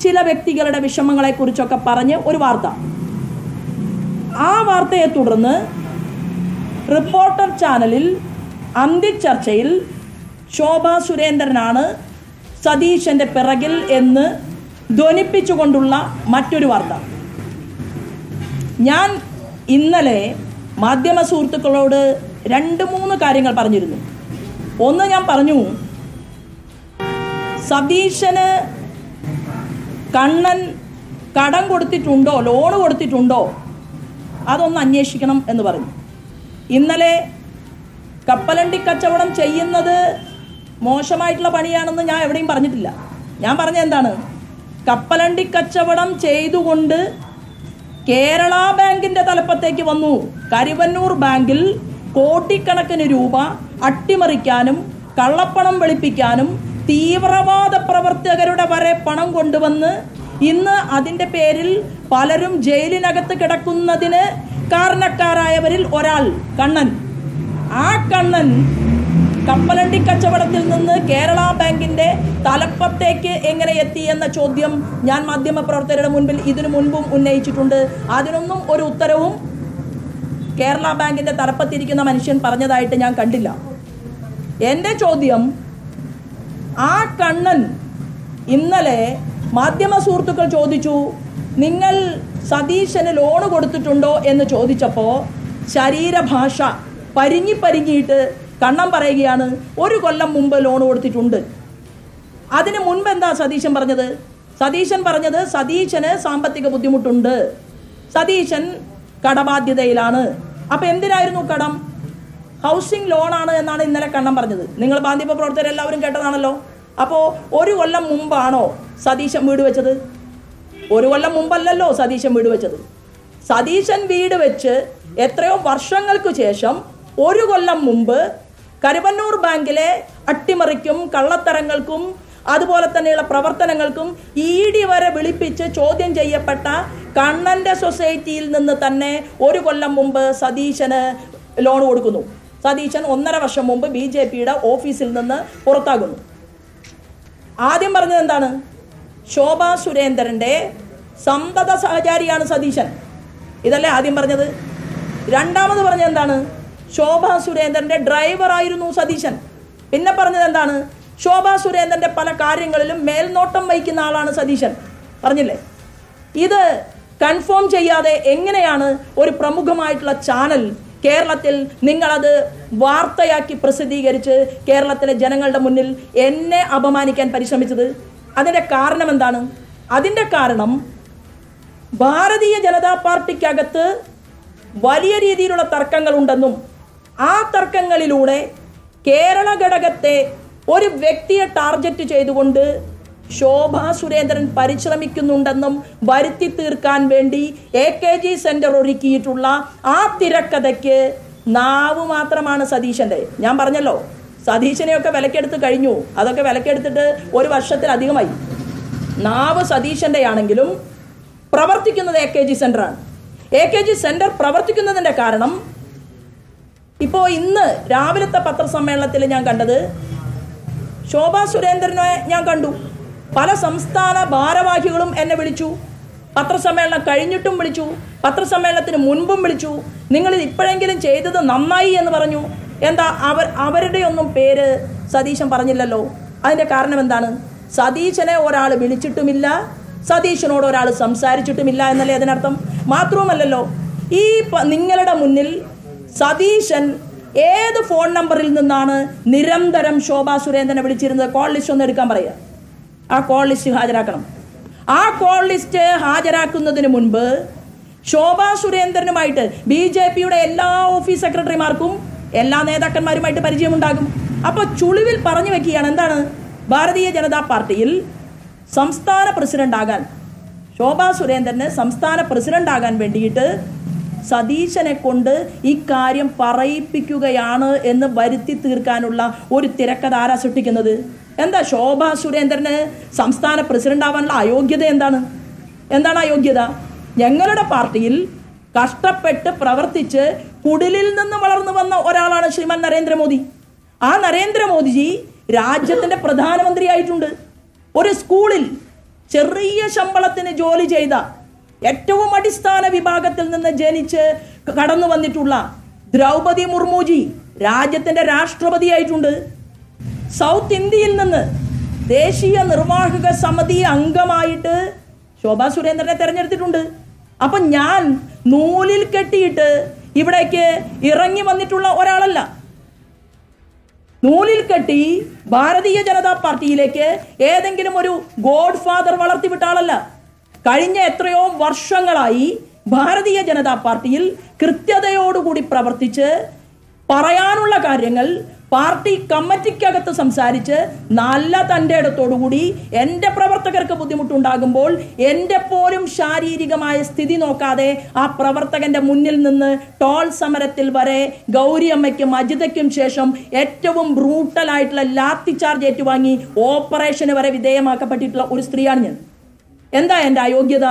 ചില വ്യക്തികളുടെ വിഷമങ്ങളെക്കുറിച്ചൊക്കെ പറഞ്ഞ് ഒരു വാർത്ത ആ വാർത്തയെ തുടർന്ന് റിപ്പോർട്ടർ ചാനലിൽ അന്തിച്ചർച്ചയിൽ ശോഭ സുരേന്ദ്രനാണ് സതീശൻ്റെ പിറകിൽ എന്ന് ധ്വനിപ്പിച്ചുകൊണ്ടുള്ള മറ്റൊരു വാർത്ത ഞാൻ ഇന്നലെ മാധ്യമ സുഹൃത്തുക്കളോട് രണ്ട് മൂന്ന് കാര്യങ്ങൾ പറഞ്ഞിരുന്നു ഒന്ന് ഞാൻ പറഞ്ഞു സതീശന് കണ്ണൻ കടം കൊടുത്തിട്ടുണ്ടോ ലോൺ കൊടുത്തിട്ടുണ്ടോ അതൊന്ന് അന്വേഷിക്കണം എന്ന് പറഞ്ഞു ഇന്നലെ കപ്പലണ്ടി കച്ചവടം ചെയ്യുന്നത് മോശമായിട്ടുള്ള പണിയാണെന്ന് ഞാൻ എവിടെയും പറഞ്ഞിട്ടില്ല ഞാൻ പറഞ്ഞ എന്താണ് കപ്പലണ്ടി കച്ചവടം ചെയ്തുകൊണ്ട് കേരള ബാങ്കിന്റെ തലപ്പത്തേക്ക് വന്നു കരുവന്നൂർ ബാങ്കിൽ കോടിക്കണക്കിന് രൂപ അട്ടിമറിക്കാനും കള്ളപ്പണം വെളുപ്പിക്കാനും തീവ്രവാദ പ്രവർത്തകരുടെ വരെ പണം കൊണ്ടുവന്ന് ഇന്ന് അതിൻ്റെ പേരിൽ പലരും ജയിലിനകത്ത് കിടക്കുന്നതിന് കാരണക്കാരായവരിൽ ഒരാൾ കണ്ണൻ ആ കണ്ണൻ കപ്പലണ്ടി കച്ചവടത്തിൽ നിന്ന് കേരള ബാങ്കിന്റെ തലപ്പത്തേക്ക് എങ്ങനെ എത്തി എന്ന ചോദ്യം ഞാൻ മാധ്യമപ്രവർത്തകരുടെ മുൻപിൽ ഇതിനു മുൻപും ഉന്നയിച്ചിട്ടുണ്ട് അതിനൊന്നും ഒരു ഉത്തരവും കേരള ബാങ്കിന്റെ തലപ്പത്തിരിക്കുന്ന മനുഷ്യൻ പറഞ്ഞതായിട്ട് ഞാൻ കണ്ടില്ല എൻ്റെ ചോദ്യം ആ കണ്ണൻ ഇന്നലെ മാധ്യമ സുഹൃത്തുക്കൾ ചോദിച്ചു നിങ്ങൾ സതീശന് ലോണ് കൊടുത്തിട്ടുണ്ടോ എന്ന് ചോദിച്ചപ്പോൾ ശരീരഭാഷ പരിങ്ങി പരിങ്ങിയിട്ട് കണ്ണം പറയുകയാണ് ഒരു കൊല്ലം മുമ്പ് ലോൺ കൊടുത്തിട്ടുണ്ട് അതിന് മുൻപ് എന്താ സതീശൻ പറഞ്ഞത് സതീശൻ പറഞ്ഞത് സതീശന് സാമ്പത്തിക ബുദ്ധിമുട്ടുണ്ട് സതീശൻ കടബാധ്യതയിലാണ് അപ്പം എന്തിനായിരുന്നു കടം ഹൗസിംഗ് ലോണാണ് എന്നാണ് ഇന്നലെ കണ്ണം പറഞ്ഞത് നിങ്ങൾ മാധ്യമ പ്രവർത്തകർ എല്ലാവരും കേട്ടതാണല്ലോ അപ്പോൾ ഒരു കൊല്ലം മുമ്പാണോ സതീശൻ വീട് വെച്ചത് ഒരു കൊല്ലം മുമ്പല്ലല്ലോ സതീശൻ വീട് വെച്ചത് സതീശൻ വീട് വെച്ച് എത്രയോ വർഷങ്ങൾക്ക് ശേഷം ഒരു കൊല്ലം മുമ്പ് കരുവന്നൂർ ബാങ്കിലെ അട്ടിമറിക്കും കള്ളത്തരങ്ങൾക്കും അതുപോലെ തന്നെയുള്ള പ്രവർത്തനങ്ങൾക്കും ഇ ഡി വരെ വിളിപ്പിച്ച് ചോദ്യം ചെയ്യപ്പെട്ട കണ്ണന്റെ സൊസൈറ്റിയിൽ നിന്ന് തന്നെ ഒരു കൊല്ലം മുമ്പ് സതീശന് ലോൺ കൊടുക്കുന്നു സതീശൻ ഒന്നര വർഷം മുമ്പ് ബി ജെ പിയുടെ ഓഫീസിൽ നിന്ന് പുറത്താകുന്നു ആദ്യം പറഞ്ഞത് എന്താണ് ശോഭ സുരേന്ദ്രന്റെ സന്തത സഹചാരിയാണ് സതീശൻ ഇതല്ലേ ആദ്യം പറഞ്ഞത് രണ്ടാമത് പറഞ്ഞത് എന്താണ് ശോഭ സുരേന്ദ്രന്റെ ഡ്രൈവറായിരുന്നു സതീശൻ പിന്നെ പറഞ്ഞത് എന്താണ് ശോഭ സുരേന്ദ്രന്റെ പല കാര്യങ്ങളിലും മേൽനോട്ടം വഹിക്കുന്ന ആളാണ് സതീശൻ പറഞ്ഞില്ലേ ഇത് കൺഫേം ചെയ്യാതെ എങ്ങനെയാണ് ഒരു പ്രമുഖമായിട്ടുള്ള ചാനൽ കേരളത്തിൽ നിങ്ങളത് വാർത്തയാക്കി പ്രസിദ്ധീകരിച്ച് കേരളത്തിലെ ജനങ്ങളുടെ മുന്നിൽ എന്നെ അപമാനിക്കാൻ പരിശ്രമിച്ചത് അതിൻ്റെ കാരണം എന്താണ് അതിൻ്റെ കാരണം ഭാരതീയ ജനതാ പാർട്ടിക്കകത്ത് വലിയ രീതിയിലുള്ള തർക്കങ്ങളുണ്ടെന്നും ആ തർക്കങ്ങളിലൂടെ കേരള ഘടകത്തെ ഒരു വ്യക്തിയെ ടാർഗറ്റ് ചെയ്തുകൊണ്ട് ശോഭ സുരേന്ദ്രൻ പരിശ്രമിക്കുന്നുണ്ടെന്നും വരുത്തി തീർക്കാൻ വേണ്ടി എ കെ ജി സെന്റർ ഒരുക്കിയിട്ടുള്ള ആ തിരക്കഥയ്ക്ക് നാവ് മാത്രമാണ് സതീശന്റെ ഞാൻ പറഞ്ഞല്ലോ സതീശനെയൊക്കെ വിലക്കെടുത്ത് കഴിഞ്ഞു അതൊക്കെ വിലക്കെടുത്തിട്ട് ഒരു വർഷത്തിലധികമായി നാവ് സതീശന്റെ ആണെങ്കിലും പ്രവർത്തിക്കുന്നത് എ കെ ജി സെന്ററാണ് എ കെ ജി സെന്റർ പ്രവർത്തിക്കുന്നതിന്റെ കാരണം ഇപ്പോൾ ഇന്ന് രാവിലത്തെ പത്രസമ്മേളനത്തിൽ ഞാൻ കണ്ടത് ശോഭാ സുരേന്ദ്രനെ ഞാൻ കണ്ടു പല സംസ്ഥാന ഭാരവാഹികളും എന്നെ വിളിച്ചു പത്രസമ്മേളനം കഴിഞ്ഞിട്ടും വിളിച്ചു പത്രസമ്മേളനത്തിന് മുൻപും വിളിച്ചു നിങ്ങൾ ഇത് ഇപ്പോഴെങ്കിലും ചെയ്തത് നന്നായി എന്ന് പറഞ്ഞു എന്താ അവർ അവരുടെ ഒന്നും പേര് സതീശൻ പറഞ്ഞില്ലല്ലോ അതിൻ്റെ കാരണം എന്താണ് സതീശനെ ഒരാൾ വിളിച്ചിട്ടുമില്ല സതീശനോട് ഒരാൾ സംസാരിച്ചിട്ടുമില്ല എന്നല്ലേ അതിനർത്ഥം മാത്രവുമല്ലല്ലോ ഈ പ- നിങ്ങളുടെ മുന്നിൽ സതീശൻ ഏത് ഫോൺ നമ്പറിൽ നിന്നാണ് നിരന്തരം ശോഭാ സുരേന്ദ്രനെ വിളിച്ചിരുന്നത് കോൾ ലിസ്റ്റ് ഒന്ന് എടുക്കാൻ പറയുക ആ കോൾ ലിസ്റ്റ് ഹാജരാക്കണം ആ കോൾ ലിസ്റ്റ് ഹാജരാക്കുന്നതിന് മുൻപ് ശോഭാ സുരേന്ദ്രനുമായിട്ട് ബി ജെ പിയുടെ എല്ലാ ഓഫീസ് സെക്രട്ടറിമാർക്കും എല്ലാ നേതാക്കന്മാരുമായിട്ട് പരിചയമുണ്ടാകും അപ്പോൾ ചുളിവിൽ പറഞ്ഞു വെക്കുകയാണ് എന്താണ് ഭാരതീയ ജനതാ പാർട്ടിയിൽ സംസ്ഥാന പ്രസിഡന്റ് ആകാൻ ശോഭാ സുരേന്ദ്രന് സംസ്ഥാന പ്രസിഡന്റ് ആകാൻ വേണ്ടിയിട്ട് സതീശനെ കൊണ്ട് ഇക്കാര്യം പറയിപ്പിക്കുകയാണ് എന്ന് വരുത്തി തീർക്കാനുള്ള ഒരു തിരക്കഥ ആരാ സൃഷ്ടിക്കുന്നത് എന്താ ശോഭാ സുരേന്ദ്രന് സംസ്ഥാന പ്രസിഡന്റ് ആവാനുള്ള അയോഗ്യത എന്താണ് എന്താണ് അയോഗ്യത ഞങ്ങളുടെ പാർട്ടിയിൽ കഷ്ടപ്പെട്ട് പ്രവർത്തിച്ച് കുടിലിൽ നിന്ന് വളർന്നു വന്ന ഒരാളാണ് ശ്രീമാൻ നരേന്ദ്രമോദി ആ നരേന്ദ്രമോദിജി രാജ്യത്തിന്റെ പ്രധാനമന്ത്രിയായിട്ടുണ്ട് ഒരു സ്കൂളിൽ ചെറിയ ശമ്പളത്തിന് ജോലി ചെയ്ത ഏറ്റവും അടിസ്ഥാന വിഭാഗത്തിൽ നിന്ന് ജനിച്ച് കടന്നു വന്നിട്ടുള്ള ദ്രൗപതി മുർമുജി രാജ്യത്തിന്റെ രാഷ്ട്രപതിയായിട്ടുണ്ട് സൗത്ത് ഇന്ത്യയിൽ നിന്ന് ദേശീയ നിർവാഹക സമിതി അംഗമായിട്ട് ശോഭാ സുരേന്ദ്രനെ തെരഞ്ഞെടുത്തിട്ടുണ്ട് അപ്പൊ ഞാൻ നൂലിൽ കെട്ടിയിട്ട് ഇവിടേക്ക് ഇറങ്ങി വന്നിട്ടുള്ള ഒരാളല്ല നൂലിൽ കെട്ടി ഭാരതീയ ജനതാ പാർട്ടിയിലേക്ക് ഏതെങ്കിലും ഒരു ഗോഡ് ഫാദർ വളർത്തിവിട്ട ആളല്ല കഴിഞ്ഞ എത്രയോ വർഷങ്ങളായി ഭാരതീയ ജനതാ പാർട്ടിയിൽ കൃത്യതയോടുകൂടി പ്രവർത്തിച്ച് പറയാനുള്ള കാര്യങ്ങൾ പാർട്ടി കമ്മിറ്റിക്കകത്ത് സംസാരിച്ച് നല്ല തൻ്റെ ഇടത്തോടുകൂടി എൻ്റെ പ്രവർത്തകർക്ക് ബുദ്ധിമുട്ടുണ്ടാകുമ്പോൾ എൻ്റെ പോലും ശാരീരികമായ സ്ഥിതി നോക്കാതെ ആ പ്രവർത്തകന്റെ മുന്നിൽ നിന്ന് ടോൾ സമരത്തിൽ വരെ ഗൗരിയമ്മയ്ക്കും അജിതയ്ക്കും ശേഷം ഏറ്റവും ബ്രൂട്ടലായിട്ടുള്ള ലാത്തി ചാർജ് ഏറ്റുവാങ്ങി ഓപ്പറേഷന് വരെ വിധേയമാക്കപ്പെട്ടിട്ടുള്ള ഒരു സ്ത്രീയാണ് ഞാൻ എന്താ എൻ്റെ അയോഗ്യത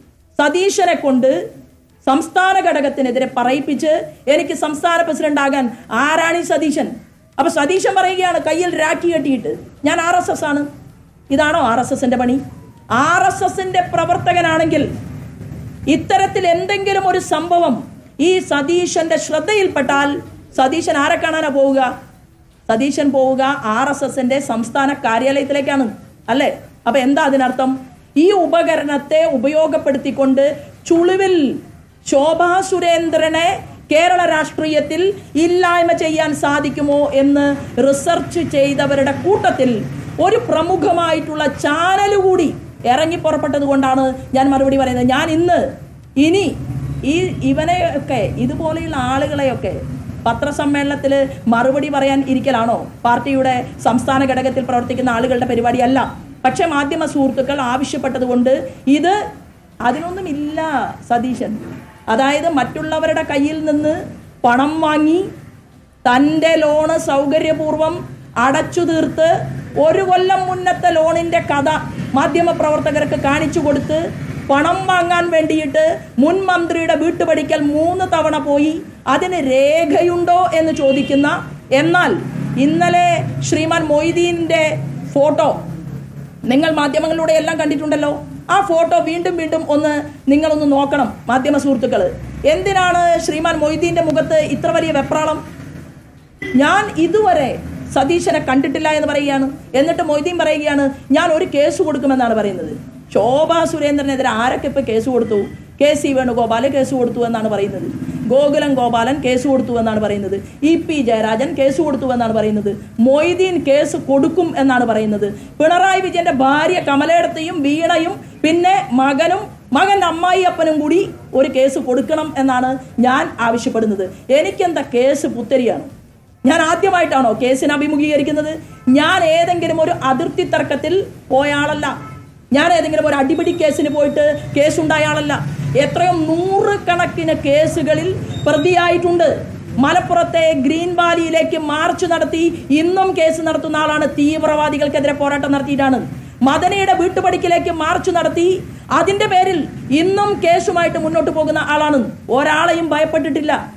സതീശനെ കൊണ്ട് സംസ്ഥാന ഘടകത്തിനെതിരെ പറയിപ്പിച്ച് എനിക്ക് സംസ്ഥാന പ്രസിഡന്റ് ആകാൻ ആരാണ് ഈ സതീശൻ അപ്പൊ സതീശൻ പറയുകയാണ് കയ്യിൽ രാഖി കെട്ടിയിട്ട് ഞാൻ ആർ എസ് എസ് ആണ് ഇതാണോ ആർ എസ് എസിന്റെ പണി ആർ എസ് എസിന്റെ പ്രവർത്തകനാണെങ്കിൽ ഇത്തരത്തിൽ എന്തെങ്കിലും ഒരു സംഭവം ഈ സതീശന്റെ ശ്രദ്ധയിൽപ്പെട്ടാൽ സതീശൻ ആരെ കാണാനാ പോവുക സതീശൻ പോവുക ആർ എസ് എസിന്റെ സംസ്ഥാന കാര്യാലയത്തിലേക്കാണ് അല്ലേ അപ്പൊ എന്താ അതിനർത്ഥം ഈ ഉപകരണത്തെ ഉപയോഗപ്പെടുത്തിക്കൊണ്ട് ചുളിവിൽ ശോഭാ സുരേന്ദ്രനെ കേരള രാഷ്ട്രീയത്തിൽ ഇല്ലായ്മ ചെയ്യാൻ സാധിക്കുമോ എന്ന് റിസർച്ച് ചെയ്തവരുടെ കൂട്ടത്തിൽ ഒരു പ്രമുഖമായിട്ടുള്ള ചാനൽ കൂടി ഇറങ്ങി പുറപ്പെട്ടത് കൊണ്ടാണ് ഞാൻ മറുപടി പറയുന്നത് ഞാൻ ഇന്ന് ഇനി ഈ ഇവനെയൊക്കെ ഇതുപോലെയുള്ള ആളുകളെയൊക്കെ പത്രസമ്മേളനത്തിൽ മറുപടി പറയാൻ ഇരിക്കലാണോ പാർട്ടിയുടെ സംസ്ഥാന ഘടകത്തിൽ പ്രവർത്തിക്കുന്ന ആളുകളുടെ പരിപാടിയല്ല പക്ഷേ മാധ്യമ സുഹൃത്തുക്കൾ ആവശ്യപ്പെട്ടതുകൊണ്ട് ഇത് അതിനൊന്നുമില്ല സതീശൻ അതായത് മറ്റുള്ളവരുടെ കയ്യിൽ നിന്ന് പണം വാങ്ങി തൻ്റെ ലോണ് സൗകര്യപൂർവ്വം അടച്ചു തീർത്ത് ഒരു കൊല്ലം മുന്നത്തെ ലോണിന്റെ കഥ മാധ്യമ പ്രവർത്തകർക്ക് കാണിച്ചു കൊടുത്ത് പണം വാങ്ങാൻ വേണ്ടിയിട്ട് മുൻ മന്ത്രിയുടെ വീട്ടുപടിക്കൽ മൂന്ന് തവണ പോയി അതിന് രേഖയുണ്ടോ എന്ന് ചോദിക്കുന്ന എന്നാൽ ഇന്നലെ ശ്രീമാൻ മൊയ്തീൻ്റെ ഫോട്ടോ നിങ്ങൾ മാധ്യമങ്ങളിലൂടെ എല്ലാം കണ്ടിട്ടുണ്ടല്ലോ ആ ഫോട്ടോ വീണ്ടും വീണ്ടും ഒന്ന് നിങ്ങളൊന്ന് നോക്കണം മാധ്യമ സുഹൃത്തുക്കൾ എന്തിനാണ് ശ്രീമാൻ മൊയ്തീൻ്റെ മുഖത്ത് ഇത്ര വലിയ വെപ്രാളം ഞാൻ ഇതുവരെ സതീശനെ കണ്ടിട്ടില്ല എന്ന് പറയുകയാണ് എന്നിട്ട് മൊയ്തീൻ പറയുകയാണ് ഞാൻ ഒരു കേസ് കൊടുക്കുമെന്നാണ് പറയുന്നത് ശോഭാ സുരേന്ദ്രനെതിരെ ആരൊക്കെ ഇപ്പൊ കേസ് കൊടുത്തു കെ സി വേണുഗോപാല് കേസ് കൊടുത്തു എന്നാണ് പറയുന്നത് ഗോകുലം ഗോപാലൻ കേസ് കൊടുത്തു എന്നാണ് പറയുന്നത് ഇ പി ജയരാജൻ കേസ് കൊടുത്തു എന്നാണ് പറയുന്നത് മൊയ്തീൻ കേസ് കൊടുക്കും എന്നാണ് പറയുന്നത് പിണറായി വിജയന്റെ ഭാര്യ കമലയിടത്തെയും വീണയും പിന്നെ മകനും മകന്റെ അമ്മായിയപ്പനും കൂടി ഒരു കേസ് കൊടുക്കണം എന്നാണ് ഞാൻ ആവശ്യപ്പെടുന്നത് എനിക്കെന്താ കേസ് പുത്തരിയാണ് ഞാൻ ആദ്യമായിട്ടാണോ കേസിനെ അഭിമുഖീകരിക്കുന്നത് ഞാൻ ഏതെങ്കിലും ഒരു അതിർത്തി തർക്കത്തിൽ പോയ ആളല്ല ഞാൻ ഏതെങ്കിലും ഒരു അടിപിടി കേസിന് പോയിട്ട് കേസുണ്ടായ ആളല്ല എത്രയോ നൂറുകണക്കിന് കേസുകളിൽ പ്രതിയായിട്ടുണ്ട് മലപ്പുറത്തെ ഗ്രീൻ വാലിയിലേക്ക് മാർച്ച് നടത്തി ഇന്നും കേസ് നടത്തുന്ന ആളാണ് തീവ്രവാദികൾക്കെതിരെ പോരാട്ടം നടത്തിയിട്ടാണ് മദനയുടെ വീട്ടുപടിക്കിലേക്ക് മാർച്ച് നടത്തി അതിന്റെ പേരിൽ ഇന്നും കേസുമായിട്ട് മുന്നോട്ട് പോകുന്ന ആളാണ് ഒരാളെയും ഭയപ്പെട്ടിട്ടില്ല